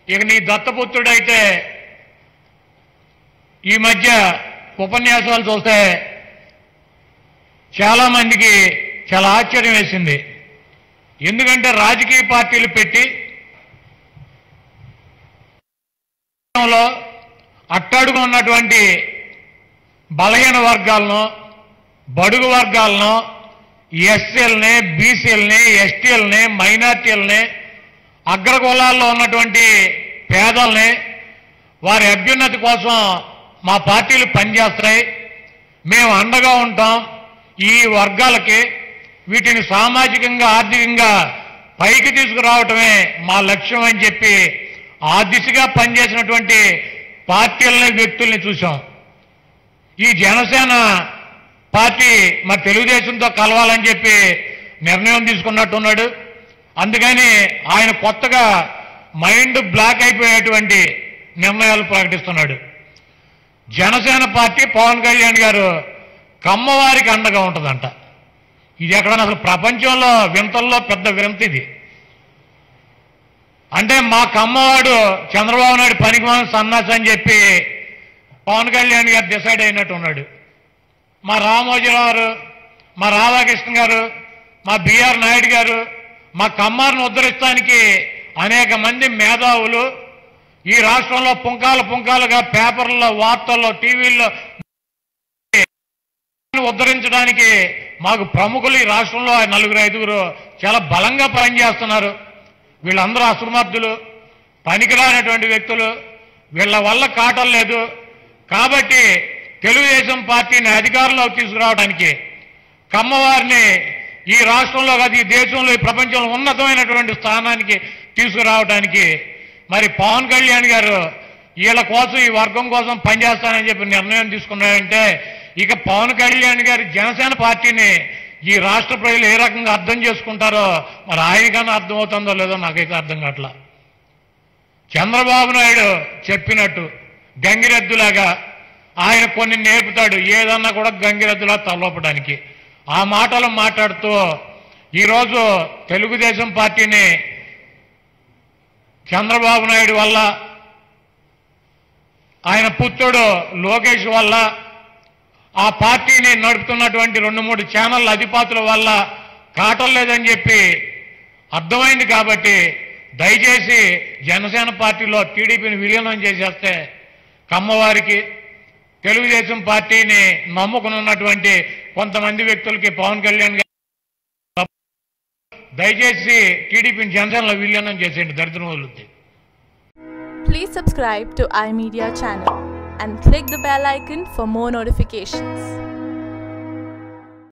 ఇక నీ దత్తపుత్రుడైతే ఈ మధ్య ఉపన్యాసాలు చూస్తే చాలా మందికి చాలా ఆశ్చర్యం వేసింది ఎందుకంటే రాజకీయ పార్టీలు పెట్టి లో అట్టడుగు ఉన్నటువంటి బలహీన వర్గాలను బడుగు వర్గాలను ఎస్సీలని బీసీలని ఎస్టీలని మైనార్టీలని అగ్రకులాల్లో ఉన్నటువంటి పేదల్ని వారి అభ్యున్నతి కోసం మా పార్టీలు పనిచేస్తాయి మేము అండగా ఉంటాం ఈ వర్గాలకి వీటిని సామాజికంగా ఆర్థికంగా పైకి తీసుకురావటమే మా లక్ష్యం అని చెప్పి ఆ దిశగా పనిచేసినటువంటి పార్టీలని వ్యక్తుల్ని చూసాం ఈ జనసేన పార్టీ మరి తెలుగుదేశంతో కలవాలని చెప్పి నిర్ణయం తీసుకున్నట్టున్నాడు అందుకని ఆయన కొత్తగా మైండ్ బ్లాక్ అయిపోయేటువంటి నిర్ణయాలు ప్రకటిస్తున్నాడు జనసేన పార్టీ పవన్ కళ్యాణ్ గారు కమ్మవారికి అండగా ఉంటుందంట ఇది ఎక్కడన్నా అసలు ప్రపంచంలో వింతల్లో పెద్ద వింత ఇది అంటే మా కమ్మవాడు చంద్రబాబు నాయుడు పనికి మనం సన్నాసి అని చెప్పి పవన్ కళ్యాణ్ గారు డిసైడ్ అయినట్టు ఉన్నాడు మా రామోజీరావు గారు మా రాధాకృష్ణ గారు మా బిఆర్ నాయుడు గారు మా కమ్మారిని ఉద్ధరించడానికి అనేక మంది మేధావులు ఈ రాష్ట్రంలో పుంకాలు పుంకాలుగా పేపర్లలో వార్తల్లో టీవీల్లో ఉద్ధరించడానికి మాకు ప్రముఖులు ఈ రాష్ట్రంలో ఆ నలుగురు ఐదుగురు చాలా బలంగా పనిచేస్తున్నారు వీళ్ళందరూ అసమర్థులు పనికిరానటువంటి వ్యక్తులు వీళ్ళ వల్ల కాటం లేదు కాబట్టి తెలుగుదేశం పార్టీని అధికారంలోకి తీసుకురావడానికి కమ్మవారిని ఈ రాష్ట్రంలో కాదు ఈ దేశంలో ఈ ప్రపంచంలో ఉన్నతమైనటువంటి స్థానానికి తీసుకురావడానికి మరి పవన్ కళ్యాణ్ గారు వీళ్ళ కోసం ఈ వర్గం కోసం పనిచేస్తానని చెప్పి నిర్ణయం తీసుకున్నారంటే ఇక పవన్ కళ్యాణ్ గారి జనసేన పార్టీని ఈ రాష్ట్ర ప్రజలు ఏ రకంగా అర్థం చేసుకుంటారో మరి ఆయనకన్నా అర్థమవుతుందో లేదో నాకైతే అర్థం కావట్లా చంద్రబాబు నాయుడు చెప్పినట్టు గంగిరెద్దులాగా ఆయన కొన్ని నేర్పుతాడు ఏదన్నా కూడా గంగిరెద్దులా తలవపడానికి ఆ మాటలు మాట్లాడుతూ ఈరోజు తెలుగుదేశం పార్టీని చంద్రబాబు నాయుడు వల్ల ఆయన పుత్రుడు లోకేష్ వల్ల ఆ పార్టీని నడుపుతున్నటువంటి రెండు మూడు ఛానళ్ళ అధిపతుల వల్ల కాటం లేదని చెప్పి అర్థమైంది కాబట్టి దయచేసి జనసేన పార్టీలో టీడీపీని విలీనం చేసేస్తే కమ్మవారికి తెలుగుదేశం పార్టీని నమ్ముకుని ఉన్నటువంటి కొంతమంది వ్యక్తులకి పవన్ కళ్యాణ్ గారు దయచేసి టీడీపీని జనసేనలో విలీనం చేసేయండి దరిద్రం వదులుద్ది Please subscribe to iMedia channel and click the bell icon for more notifications.